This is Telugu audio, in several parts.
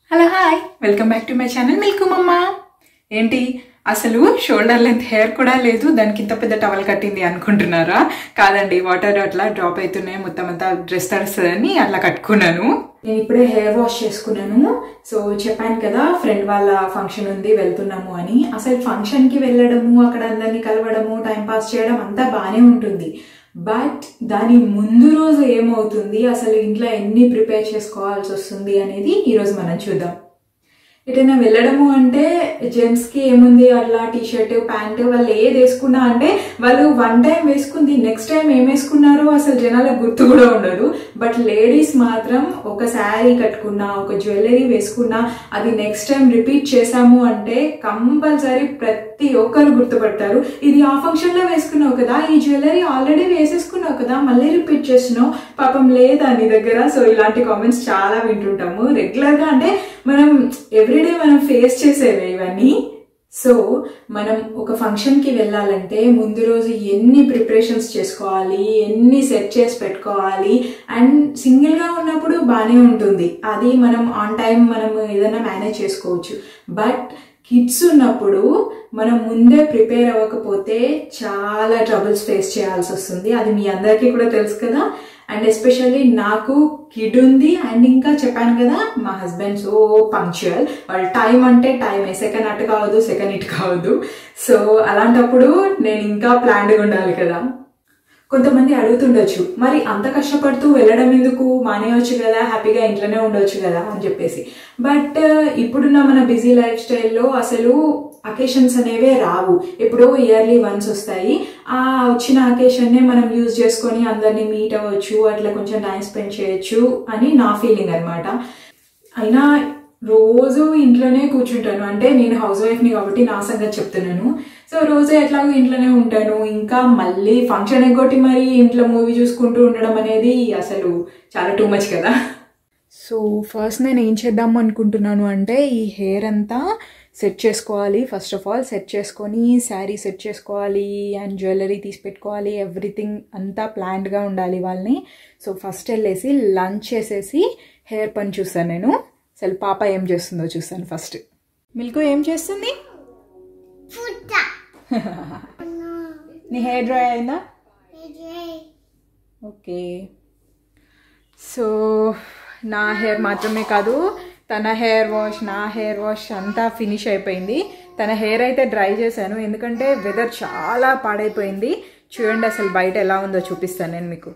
Hello hi welcome back to my channel milk మమ్మ ఏంటి అసలు షోల్డర్ లెంత్ హెయిర్ కూడా లేదు దానికి ఇంత పెద్ద టవల్ కట్టింది అనుకుంటున్నారా కాదండి వాటర్ అట్లా డ్రాప్ అవుతున్నాయి మొత్తం అంతా డ్రెస్ తడుస్తుందని అట్లా కట్టుకున్నాను నేను ఇప్పుడే హెయిర్ వాష్ చేసుకున్నాను సో చెప్పాను కదా ఫ్రెండ్ వాళ్ళ ఫంక్షన్ ఉంది వెళ్తున్నాము అని అసలు ఫంక్షన్కి వెళ్ళడము అక్కడ అందరినీ కలవడము టైం పాస్ చేయడం అంతా బాగానే ఉంటుంది బట్ దాని ముందు రోజు ఏమవుతుంది అసలు ఇంట్లో ఎన్ని ప్రిపేర్ చేసుకోవాల్సి వస్తుంది అనేది ఈరోజు మనం చూద్దాం ఎటైనా వెళ్ళడము అంటే జెంట్స్కి ఏముంది అట్లా టీ షర్ట్ ప్యాంట్ వాళ్ళు ఏది వేసుకున్నా అంటే వాళ్ళు వన్ టైం వేసుకుంది నెక్స్ట్ టైం ఏం వేసుకున్నారో అసలు జనాలకు గుర్తు కూడా ఉండదు బట్ లేడీస్ మాత్రం ఒక శారీ కట్టుకున్నా ఒక జ్యువెలరీ వేసుకున్నా అది నెక్స్ట్ టైం రిపీట్ చేసాము అంటే కంపల్సరీ ప్రతి ఒక్కరు గుర్తుపడతారు ఇది ఆ ఫంక్షన్ లో వేసుకున్నావు కదా ఈ జ్యువెలరీ ఆల్రెడీ వేసేసుకున్నావు కదా మళ్ళీ రిపీట్ చేస్తున్నావు పాపం లేదా నీ దగ్గర సో ఇలాంటి కామెంట్స్ చాలా వింటుంటాము రెగ్యులర్ గా అంటే మనం ఎవ్రీడే మనం ఫేస్ చేసేవి ఇవన్నీ సో మనం ఒక ఫంక్షన్కి వెళ్ళాలంటే ముందు రోజు ఎన్ని ప్రిపరేషన్స్ చేసుకోవాలి ఎన్ని సెట్ చేసి పెట్టుకోవాలి అండ్ సింగిల్గా ఉన్నప్పుడు బాగానే ఉంటుంది అది మనం ఆన్ టైం మనం ఏదైనా మేనేజ్ చేసుకోవచ్చు బట్ కిడ్స్ ఉన్నప్పుడు మనం ముందే ప్రిపేర్ అవ్వకపోతే చాలా ట్రబుల్స్ ఫేస్ చేయాల్సి వస్తుంది అది మీ అందరికీ కూడా తెలుసు కదా అండ్ ఎస్పెషల్లీ నాకు కిడ్ ఉంది అండ్ ఇంకా చెప్పాను కదా మా హస్బెండ్ సో పంక్చువల్ వాళ్ళ టైం అంటే టైమే సెకండ్ అటు కావద్దు సెకండ్ ఇటు కావద్దు సో అలాంటప్పుడు నేను ఇంకా ప్లాన్డ్గా ఉండాలి కదా కొంతమంది అడుగుతుండొచ్చు మరి అంత కష్టపడుతూ వెళ్ళడం ఎందుకు మానేయవచ్చు కదా హ్యాపీగా ఇంట్లోనే ఉండొచ్చు కదా అని చెప్పేసి బట్ ఇప్పుడున్న మన బిజీ లైఫ్ స్టైల్లో అసలు అకేషన్స్ అనేవే రావు ఎప్పుడో ఇయర్లీ వన్స్ వస్తాయి ఆ వచ్చిన అకేషన్నే మనం యూజ్ చేసుకొని అందరినీ మీట్ అవ్వచ్చు అట్లా కొంచెం టైం స్పెండ్ చేయొచ్చు అని నా ఫీలింగ్ అనమాట అయినా రోజు ఇంట్లోనే కూర్చుంటాను అంటే నేను హౌస్ వైఫ్ని కాబట్టి నా సంగతి చెప్తున్నాను సో రోజు ఎట్లాగో ఇంట్లోనే ఉంటాను ఇంకా మళ్ళీ ఫంక్షన్ ఎగ్గొట్టి మరి ఇంట్లో మూవీ చూసుకుంటూ ఉండడం అనేది అసలు చాలా టూ మచ్ కదా సో ఫస్ట్ నేను ఏం చేద్దాం అనుకుంటున్నాను అంటే ఈ హెయిర్ అంతా సెట్ చేసుకోవాలి ఫస్ట్ ఆఫ్ ఆల్ సెట్ చేసుకొని శారీ సెట్ చేసుకోవాలి అండ్ జ్యువెలరీ తీసి పెట్టుకోవాలి ఎవ్రీథింగ్ అంతా ప్లాన్డ్గా ఉండాలి వాళ్ళని సో ఫస్ట్ వెళ్ళేసి లంచ్ చేసేసి హెయిర్ పని చూస్తాను నేను అసలు పాప ఏం చేస్తుందో చూస్తాను ఫస్ట్ మిల్క్ ఏం చేస్తుంది నీ హెయిర్ డ్రై అయిందా ఓకే సో నా హెయిర్ మాత్రమే కాదు తన హెయిర్ వాష్ నా హెయిర్ వాష్ అంతా ఫినిష్ అయిపోయింది తన హెయిర్ అయితే డ్రై చేశాను ఎందుకంటే వెదర్ చాలా పాడైపోయింది చూడండి అసలు బయట ఎలా ఉందో చూపిస్తాను నేను మీకు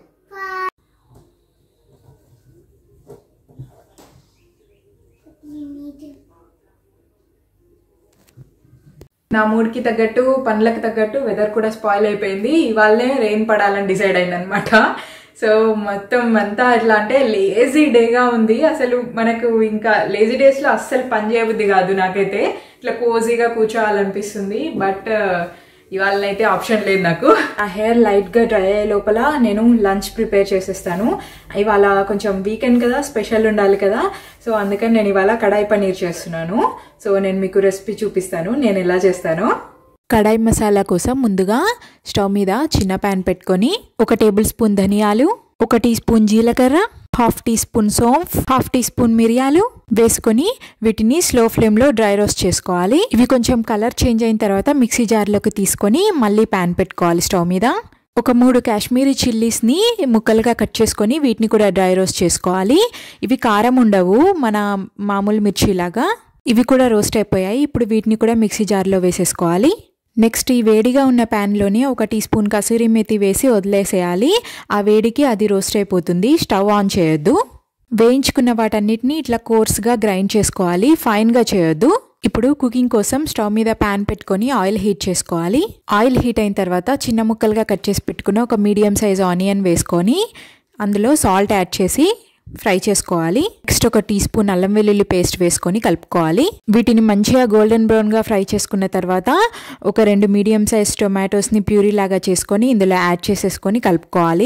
నా మూడ్కి తగ్గట్టు పనులకు తగ్గట్టు వెదర్ కూడా స్పాయిల్ అయిపోయింది ఇవాళనే రెయిన్ పడాలని డిసైడ్ అయింది అనమాట సో మొత్తం అంతా ఎట్లా అంటే లేజీ డేగా ఉంది అసలు మనకు ఇంకా లేజీ డేస్లో అస్సలు పని చేయబుద్ది కాదు నాకైతే ఇట్లా కోజీగా కూర్చోవాలనిపిస్తుంది బట్ ఇవాళనైతే ఆప్షన్ లేదు నాకు ఆ హెయిర్ లైట్గా డ్రై అయ్యే లోపల నేను లంచ్ ప్రిపేర్ చేసేస్తాను ఇవాళ కొంచెం వీకెండ్ కదా స్పెషల్ ఉండాలి కదా సో అందుకని నేను ఇవాళ కడాయి పనీర్ చేస్తున్నాను సో నేను మీకు రెసిపీ చూపిస్తాను నేను ఎలా చేస్తాను కడాయి మసాలా కోసం ముందుగా స్టవ్ మీద చిన్న ప్యాన్ పెట్టుకొని ఒక టేబుల్ స్పూన్ ధనియాలు ఒక టీ స్పూన్ జీలకర్ర హాఫ్ టీ స్పూన్ సోంఫ్ హాఫ్ టీ స్పూన్ మిరియాలు వేసుకొని వీటిని స్లో ఫ్లేమ్లో డ్రై రోస్ట్ చేసుకోవాలి ఇవి కొంచెం కలర్ చేంజ్ అయిన తర్వాత మిక్సీ జార్లోకి తీసుకొని మళ్ళీ ప్యాన్ పెట్టుకోవాలి స్టవ్ మీద ఒక మూడు కాశ్మీరీ చిల్లీస్ని ముక్కలుగా కట్ చేసుకొని వీటిని కూడా డ్రై రోస్ట్ చేసుకోవాలి ఇవి కారం ఉండవు మన మామూలు మిర్చిలాగా ఇవి కూడా రోస్ట్ అయిపోయాయి ఇప్పుడు వీటిని కూడా మిక్సీ జార్లో వేసేసుకోవాలి నెక్స్ట్ ఈ వేడిగా ఉన్న ప్యాన్లోనే ఒక టీ స్పూన్ కసూరి మెతి వేసి వదిలేసేయాలి ఆ వేడికి అది రోస్ట్ అయిపోతుంది స్టవ్ ఆన్ చేయొద్దు వేయించుకున్న వాటన్నిటిని ఇట్లా కోర్స్గా గ్రైండ్ చేసుకోవాలి ఫైన్గా చేయొద్దు ఇప్పుడు కుకింగ్ కోసం స్టవ్ మీద ప్యాన్ పెట్టుకొని ఆయిల్ హీట్ చేసుకోవాలి ఆయిల్ హీట్ అయిన తర్వాత చిన్న ముక్కలుగా కట్ చేసి పెట్టుకున్న ఒక మీడియం సైజ్ ఆనియన్ వేసుకొని అందులో సాల్ట్ యాడ్ చేసి ఫ్రై చేసుకోవాలి నెక్స్ట్ ఒక టీ స్పూన్ అల్లం వెల్లుల్లి పేస్ట్ వేసుకొని కలుపుకోవాలి వీటిని మంచిగా గోల్డెన్ బ్రౌన్గా ఫ్రై చేసుకున్న తర్వాత ఒక రెండు మీడియం సైజ్ టొమాటోస్ని ప్యూరీ లాగా చేసుకొని ఇందులో యాడ్ చేసేసుకొని కలుపుకోవాలి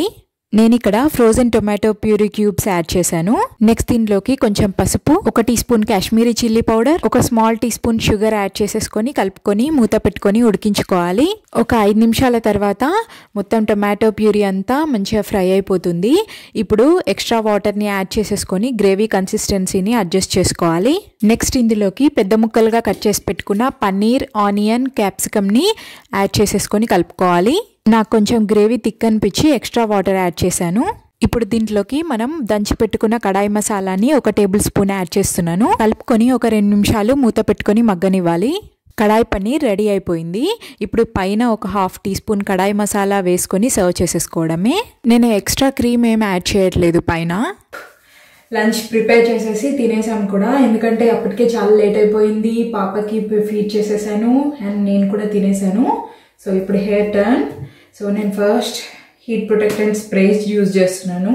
నేను ఇక్కడ frozen tomato puree cubes add చేశాను నెక్స్ట్ దీనిలోకి కొంచెం పసుపు ఒక teaspoon Kashmiri chilli powder ఒక small teaspoon sugar add చేసేసుకొని కలుపుకొని మూత పెట్టుకొని ఉడికించుకోవాలి ఒక ఐదు నిమిషాల తర్వాత మొత్తం టొమాటో ప్యూరీ అంతా మంచిగా ఫ్రై అయిపోతుంది ఇప్పుడు ఎక్స్ట్రా వాటర్ని యాడ్ చేసేసుకొని గ్రేవీ కన్సిస్టెన్సీని అడ్జస్ట్ చేసుకోవాలి నెక్స్ట్ ఇందులోకి పెద్ద ముక్కలుగా కట్ చేసి పెట్టుకున్న పన్నీర్ ఆనియన్ క్యాప్సికమ్ని యాడ్ చేసేసుకొని కలుపుకోవాలి నాకు కొంచెం గ్రేవీ థిక్ అనిపించి ఎక్స్ట్రా వాటర్ యాడ్ చేశాను ఇప్పుడు దీంట్లోకి మనం దంచి పెట్టుకున్న కడాయి మసాలాని ఒక టేబుల్ స్పూన్ యాడ్ చేస్తున్నాను కలుపుకొని ఒక రెండు నిమిషాలు మూత పెట్టుకొని మగ్గనివ్వాలి కడాయి పన్నీర్ రెడీ అయిపోయింది ఇప్పుడు పైన ఒక half teaspoon kadai masala వేసుకొని సర్వ్ చేసేసుకోవడమే నేను ఎక్స్ట్రా క్రీమ్ ఏం యాడ్ చేయట్లేదు పైన లంచ్ ప్రిపేర్ చేసేసి తినేసాం కూడా ఎందుకంటే అప్పటికే చాలా లేట్ అయిపోయింది పాపకి ఫీడ్ చేసేసాను అండ్ నేను కూడా తినేసాను సో ఇప్పుడు హెయిర్ టర్న్ సో నేను first heat protectant sprays use చేస్తున్నాను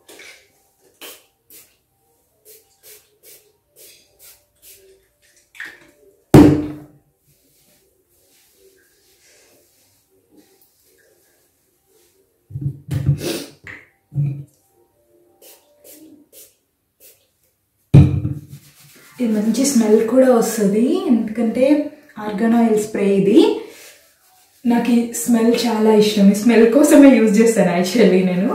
ఇది మంచి స్మెల్ కూడా వస్తుంది ఎందుకంటే ఆర్గాన్ ఆయిల్ స్ప్రే ఇది నాకు ఈ స్మెల్ చాలా ఇష్టం ఈ స్మెల్ కోసమే యూజ్ చేస్తాను యాక్చువల్లీ నేను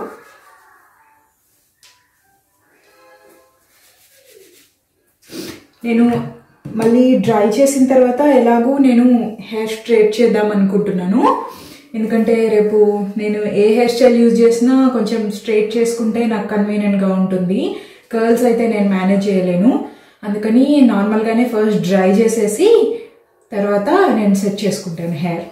నేను మళ్ళీ డ్రై చేసిన తర్వాత ఎలాగూ నేను హెయిర్ స్ట్రేట్ చేద్దాం అనుకుంటున్నాను ఎందుకంటే రేపు నేను ఏ హెయిర్ స్టైల్ యూజ్ చేసినా కొంచెం స్ట్రేట్ చేసుకుంటే నాకు కన్వీనియంట్గా ఉంటుంది కర్ల్స్ అయితే నేను మేనేజ్ చేయలేను అందుకని నార్మల్గానే ఫస్ట్ డ్రై చేసేసి తర్వాత నేను సెట్ చేసుకుంటాను హెయిర్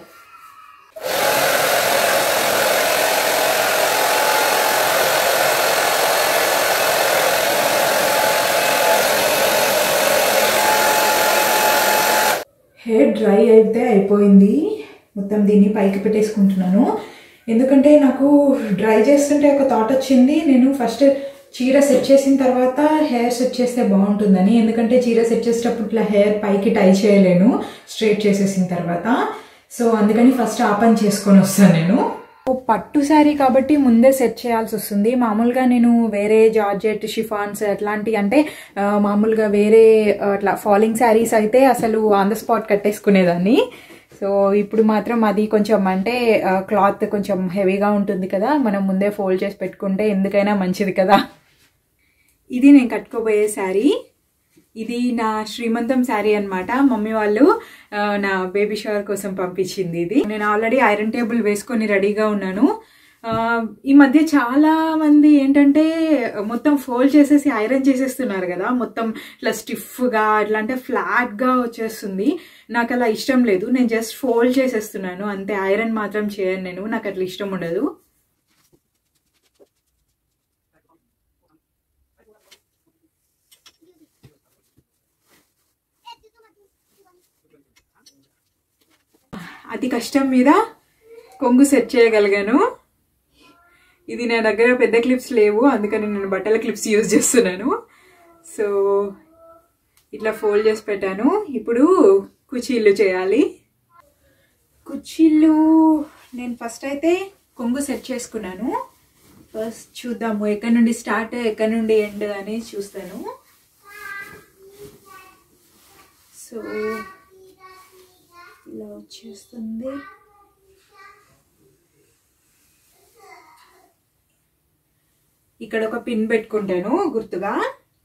హెయిర్ డ్రై అయితే అయిపోయింది మొత్తం దీన్ని పైకి పెట్టేసుకుంటున్నాను ఎందుకంటే నాకు డ్రై చేస్తుంటే ఒక థాట్ వచ్చింది నేను ఫస్ట్ చీర సెట్ చేసిన తర్వాత హెయిర్ సెట్ చేస్తే బాగుంటుందని ఎందుకంటే చీర సెట్ చేసేటప్పుడు ఇట్లా హెయిర్ పైకి టై చేయలేను స్ట్రైట్ చేసేసిన తర్వాత సో అందుకని ఫస్ట్ ఆ పని చేసుకొని వస్తాను నేను పట్టు శారీ కాబట్టి ముందే సెట్ చేయాల్సి వస్తుంది మామూలుగా నేను వేరే జార్జెట్ షిఫాన్స్ అట్లాంటి అంటే ఆ, మామూలుగా వేరే ఆ, అట్లా ఫాలింగ్ శారీస్ అయితే అసలు ఆన్ ద స్పాట్ కట్టేసుకునేదాన్ని సో ఇప్పుడు మాత్రం అది కొంచెం అంటే క్లాత్ కొంచెం హెవీగా ఉంటుంది కదా మనం ముందే ఫోల్డ్ చేసి పెట్టుకుంటే ఎందుకైనా మంచిది కదా ఇది నేను కట్టుకోబోయే శారీ ఇది నా శ్రీమంతం శారీ అన్నమాట మమ్మీ వాళ్ళు ఆ, నా బేబీ షవర్ కోసం పంపించింది ఇది నేను ఆల్రెడీ ఐరన్ టేబుల్ వేసుకొని రెడీగా ఉన్నాను ఆ, ఈ మధ్య చాలా మంది ఏంటంటే మొత్తం ఫోల్డ్ చేసేసి ఐరన్ చేసేస్తున్నారు కదా మొత్తం ఇట్లా స్టిఫ్గా ఇట్లా అంటే ఫ్లాట్గా వచ్చేస్తుంది నాకు అలా ఇష్టం లేదు నేను జస్ట్ ఫోల్డ్ చేసేస్తున్నాను అంతే ఐరన్ మాత్రం చేయను నేను నాకు అట్లా ఇష్టం ఉండదు అతి కష్టం మీద కొంగు సెట్ చేయగలిగాను ఇది నా దగ్గర పెద్ద క్లిప్స్ లేవు అందుకని నేను బట్టల క్లిప్స్ యూజ్ చేస్తున్నాను సో ఇట్లా ఫోల్డ్ చేసి పెట్టాను ఇప్పుడు కుచీళ్ళు చేయాలి కుర్చీలు నేను ఫస్ట్ అయితే కొంగు సెట్ చేసుకున్నాను ఫస్ట్ చూద్దాము ఎక్కడి నుండి స్టార్ట్ ఎక్కడి నుండి ఎండ్ అని చూస్తాను సో ఇలా వచ్చేస్తుంది ఇక్కడ ఒక పిన్ పెట్టుకుంటాను గుర్తుగా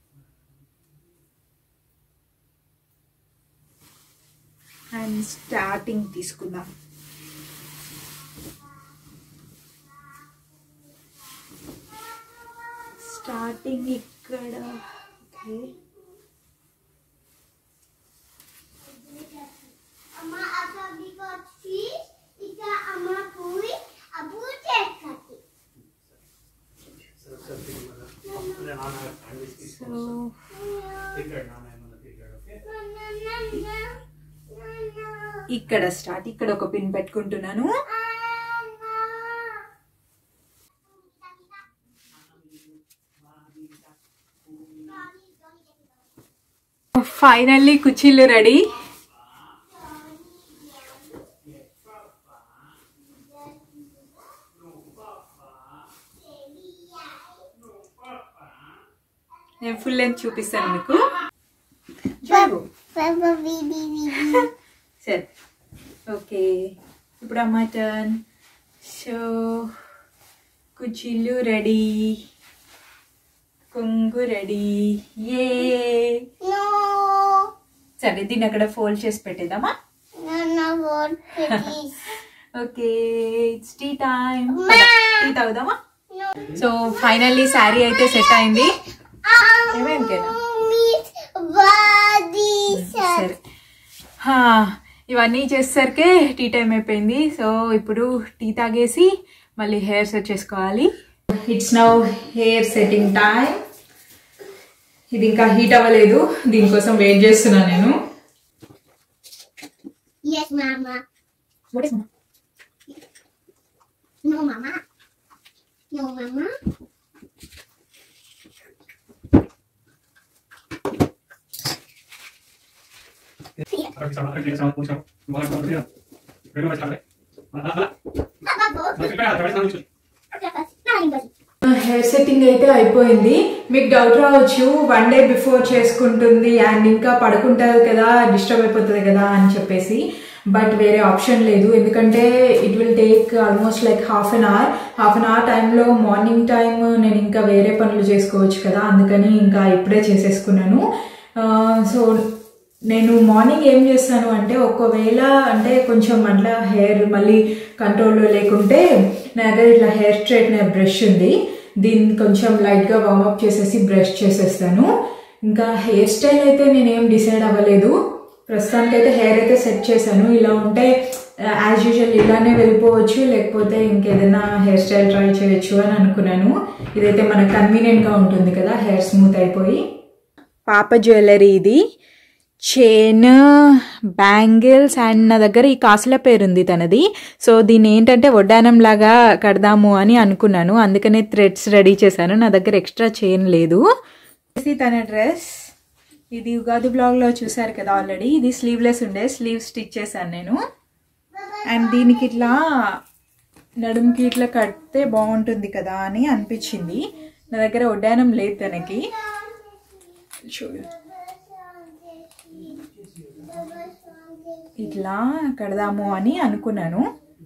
అండ్ స్టార్టింగ్ తీసుకుందాం స్టార్టింగ్ ఇక్కడ okay Ama apa bigot fish, ika ama pui, abu tekati. So ఇక్కడ స్టార్ట్ ఇక్కడ ఒక పిన్ పెట్టుకుంటున్నాను ఫైనల్లీ కుర్చీలు రెడీ చూపిస్తాను మీకు బాబు Baba Bibi Bibi. సరే ఓకే ఇప్పుడు అమ్మ టర్న్ సో కుర్చీలు రెడీ కొంగు రెడీ ఏ No. సరే దీన్ని అక్కడ ఫోల్డ్ చేసి పెట్టేద్దామా No, no, what please. Okay it's tea time అమ్మా. టీ తాగుదామా No. సో ఫైనల్లీ శారీ అయితే సెట్ అయింది ఏమేం కేనా? Meet body సరే హా, ఇవన్నీ చేసేసరికి టీ టైం అయిపోయింది సో ఇప్పుడు టీ తాగేసి మళ్ళీ హెయిర్ సెట్ చేసుకోవాలి it's now hair setting time ఇది ఇంకా హీట్ అవ్వలేదు దీనికోసం వెయిట్ చేస్తున్నా నేను Yes, mama. No, mama. No, mama. Ahora que se va, ahora que se va, mucho. Vamos a ver cómo Pero no me sale. Ah, ah, Papa, ah. go. No, espera, te parece mucho. Hair setting అయితే అయిపోయింది మీకు డౌట్ రావచ్చు వన్ డే బిఫోర్ చేసుకుంటుంది అండ్ ఇంకా పడుకుంటుంది కదా డిస్టర్బ్ అయిపోతుంది కదా అని చెప్పేసి బట్ వేరే ఆప్షన్ లేదు ఎందుకంటే it will take almost like half an hour half an hour టైంలో మార్నింగ్ టైం నేను ఇంకా వేరే పనులు చేసుకోవచ్చు కదా అందుకని ఇంకా ఇప్పుడే చేసేసుకున్నాను సో నేను మార్నింగ్ ఏం చేస్తాను అంటే ఒకవేళ అంటే కొంచెం అట్లా హెయిర్ మళ్ళీ కంట్రోల్లో లేకుంటే నా దగ్గర ఇట్లా హెయిర్ స్ట్రైట్నర్ బ్రష్ ఉంది దీన్ని కొంచెం లైట్గా వార్మప్ చేసేసి బ్రష్ చేసేస్తాను ఇంకా హెయిర్ స్టైల్ అయితే నేనేం డిసైడ్ అవ్వలేదు ప్రస్తుతానికి అయితే హెయిర్ అయితే సెట్ చేశాను ఇలా ఉంటే యాజ్ యూజువల్ ఇలానే వెళ్ళిపోవచ్చు లేకపోతే ఇంకేదైనా హెయిర్ స్టైల్ ట్రై చేయొచ్చు అని అనుకున్నాను ఇదైతే మనకు కన్వీనియంట్గా ఉంటుంది కదా హెయిర్ స్మూత్ అయిపోయి పాప జ్యువెలరీ ఇది చైన్ బ్యాంగిల్స్ అండ్ నా దగ్గర ఈ కాసుల పేరుంది తనది సో దీన్ని ఏంటంటే వడ్డానం లాగా కడదాము అని అనుకున్నాను అందుకనే థ్రెడ్స్ రెడీ చేశాను నా దగ్గర ఎక్స్ట్రా చైన్ లేదు ఇది తన డ్రెస్ ఇది ఉగాది బ్లాగ్లో చూసారు కదా ఆల్రెడీ ఇది స్లీవ్లెస్ ఉండే స్లీవ్ స్టిచ్ చేశాను నేను అండ్ దీనికి ఇట్లా నడుముకి ఇట్లా కడితే బాగుంటుంది కదా అని అనిపించింది నా దగ్గర వడ్డానం లేదు తనకి చూడు ఇట్లా కడదాము అని అనుకున్నాను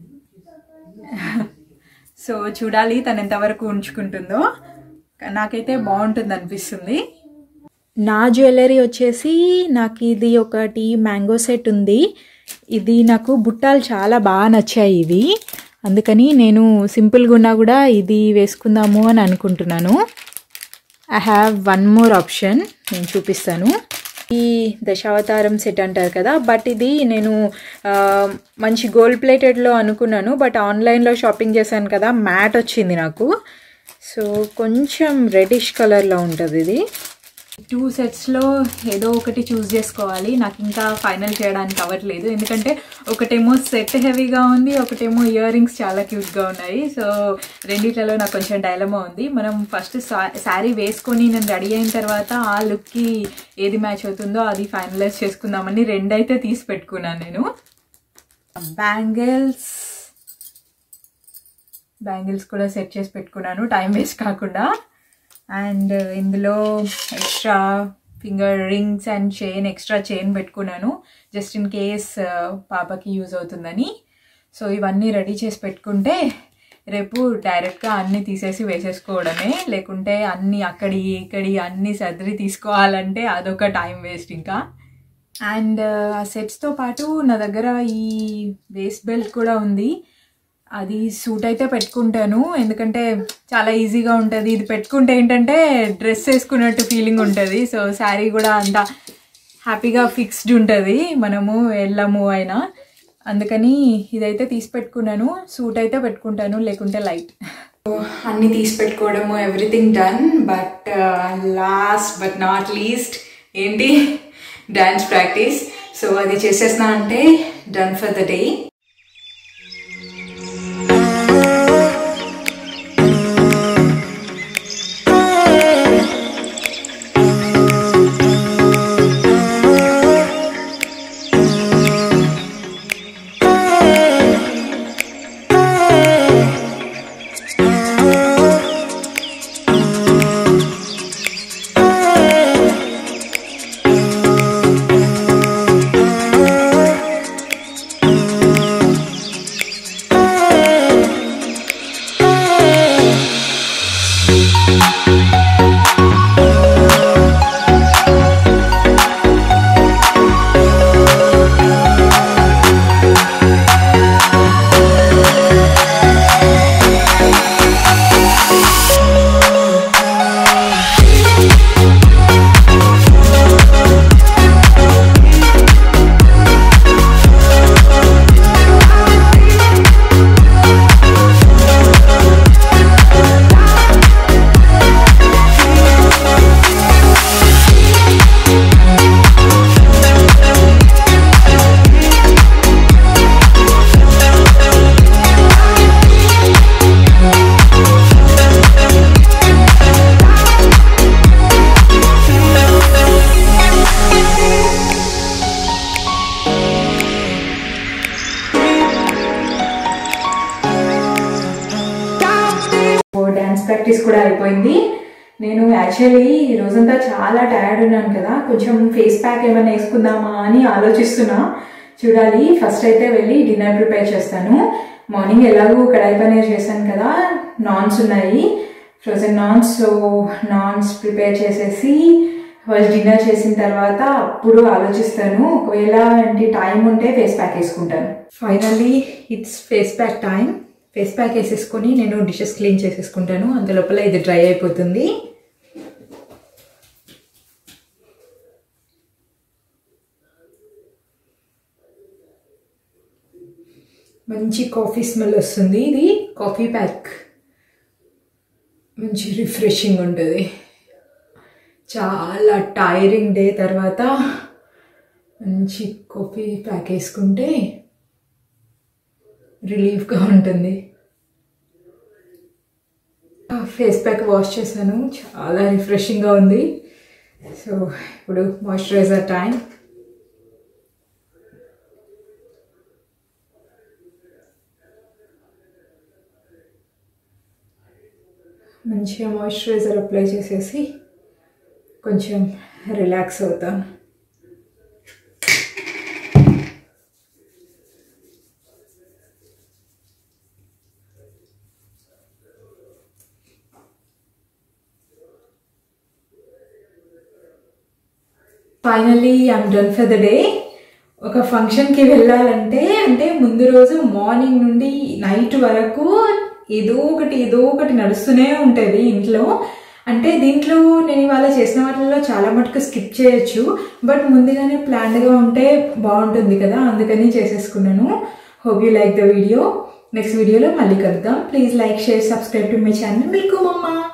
సో చూడాలి తను ఎంతవరకు ఉంచుకుంటుందో నాకైతే బాగుంటుంది అనిపిస్తుంది నా జ్యువెలరీ వచ్చేసి నాకు ఇది ఒకటి మ్యాంగో సెట్ ఉంది ఇది నాకు బుట్టాలు చాలా బాగా నచ్చాయి ఇవి అందుకని నేను సింపుల్గా ఉన్నా కూడా ఇది వేసుకుందాము అని అనుకుంటున్నాను I have one more option నేను చూపిస్తాను ఈ దశావతారం సెట్ అంటారు కదా బట్ ఇది నేను ఆ, మంచి గోల్డ్ ప్లేటెడ్లో అనుకున్నాను బట్ ఆన్లైన్లో షాపింగ్ చేశాను కదా మ్యాట్ వచ్చింది నాకు సో కొంచెం రెడిష్ కలర్లో ఉంటుంది ఇది టూ సెట్స్లో ఏదో ఒకటి చూస్ చేసుకోవాలి నాకు ఇంకా ఫైనల్ చేయడానికి అవ్వట్లేదు ఎందుకంటే ఒకటేమో సెట్ హెవీగా ఉంది ఒకటేమో ఇయర్ రింగ్స్ చాలా క్యూట్గా ఉన్నాయి సో రెండిట్లలో నాకు కొంచెం డైలమా ఉంది మనం ఫస్ట్ శారీ వేసుకొని నేను రెడీ అయిన తర్వాత ఆ లుక్కి ఏది మ్యాచ్ అవుతుందో అది ఫైనలైజ్ చేసుకుందామని రెండైతే తీసి పెట్టుకున్నాను నేను బ్యాంగిల్స్ బ్యాంగిల్స్ కూడా సెట్ చేసి పెట్టుకున్నాను టైం వేస్ట్ కాకుండా అండ్ ఇందులో extra finger rings and chain extra chain పెట్టుకున్నాను జస్ట్ ఇన్ కేస్ పాపకి యూజ్ అవుతుందని సో ఇవన్నీ రెడీ చేసి పెట్టుకుంటే రేపు డైరెక్ట్గా అన్నీ తీసేసి వేసేసుకోవడమే లేకుంటే అన్నీ అక్కడి ఇక్కడి అన్నీ సర్దిరి తీసుకోవాలంటే అదొక టైం వేస్ట్ ఇంకా అండ్ ఆ సెట్స్తో పాటు నా దగ్గర ఈ వేస్ట్ బెల్ట్ కూడా ఉంది అది సూట్ అయితే పెట్టుకుంటాను ఎందుకంటే చాలా ఈజీగా ఉంటుంది ఇది పెట్టుకుంటే ఏంటంటే డ్రెస్ వేసుకున్నట్టు ఫీలింగ్ ఉంటుంది సో శారీ కూడా అంత హ్యాపీగా ఫిక్స్డ్ ఉంటుంది మనము వెళ్ళము అయినా అందుకని ఇదైతే తీసి పెట్టుకున్నాను సూట్ అయితే పెట్టుకుంటాను లేకుంటే లైట్ అన్ని తీసి పెట్టుకోవడము everything done but last but not least ఏంటి డాన్స్ ప్రాక్టీస్ సో అది చేసేసిన అంటే డన్ ఫర్ ద డే కూడా అయిపోయింది నేను యాక్చువల్లీ ఈ రోజంతా చాలా టైర్డ్ ఉన్నాను కదా కొంచెం ఫేస్ ప్యాక్ ఏమైనా వేసుకుందామా అని ఆలోచిస్తున్నా చూడాలి ఫస్ట్ అయితే వెళ్ళి డిన్నర్ ప్రిపేర్ చేస్తాను మార్నింగ్ ఎలాగో కడాయి పనీర్ చేశాను కదా నాన్స్ ఉన్నాయి frozen naans so naans prepare చేసేసి ఫస్ట్ డిన్నర్ చేసిన తర్వాత అప్పుడు ఆలోచిస్తాను ఒకవేళ ఏంటి టైం ఉంటే ఫేస్ ప్యాక్ వేసుకుంటాను finally it's face pack time face pack వేసేసుకొని నేను డిషెస్ క్లీన్ చేసేసుకుంటాను అంత లోపల ఇది డ్రై అయిపోతుంది మంచి కాఫీ స్మెల్ వస్తుంది ఇది కాఫీ ప్యాక్ మంచి రిఫ్రెషింగ్ ఉంటుంది చాలా టైరింగ్ డే తర్వాత మంచి కాఫీ ప్యాక్ వేసుకుంటే రిలీఫ్గా ఉంటుంది ఫేస్ ప్యాక్ వాష్ చేశాను చాలా రిఫ్రెషింగ్గా ఉంది సో ఇప్పుడు మాయిశ్చరైజర్ టైం మంచిగా మాయిశ్చరైజర్ అప్లై చేసేసి కొంచెం రిలాక్స్ అవుతాను finally I'm done for the day ఒక ఫంక్షన్కి వెళ్ళాలంటే అంటే ముందు రోజు మార్నింగ్ నుండి నైట్ వరకు ఏదో ఒకటి ఏదో ఒకటి నడుస్తూనే ఉంటుంది ఇంట్లో అంటే దీంట్లో నేను ఇవాళ చేసిన వాటిల్లో చాలా మటుకు స్కిప్ చేయొచ్చు బట్ ముందుగానే ప్లాన్డ్గా ఉంటే బాగుంటుంది కదా అందుకని చేసేసుకున్నాను hope you like the video next వీడియోలో మళ్ళీ కలుద్దాం please like share subscribe to my channel milk మమ్మ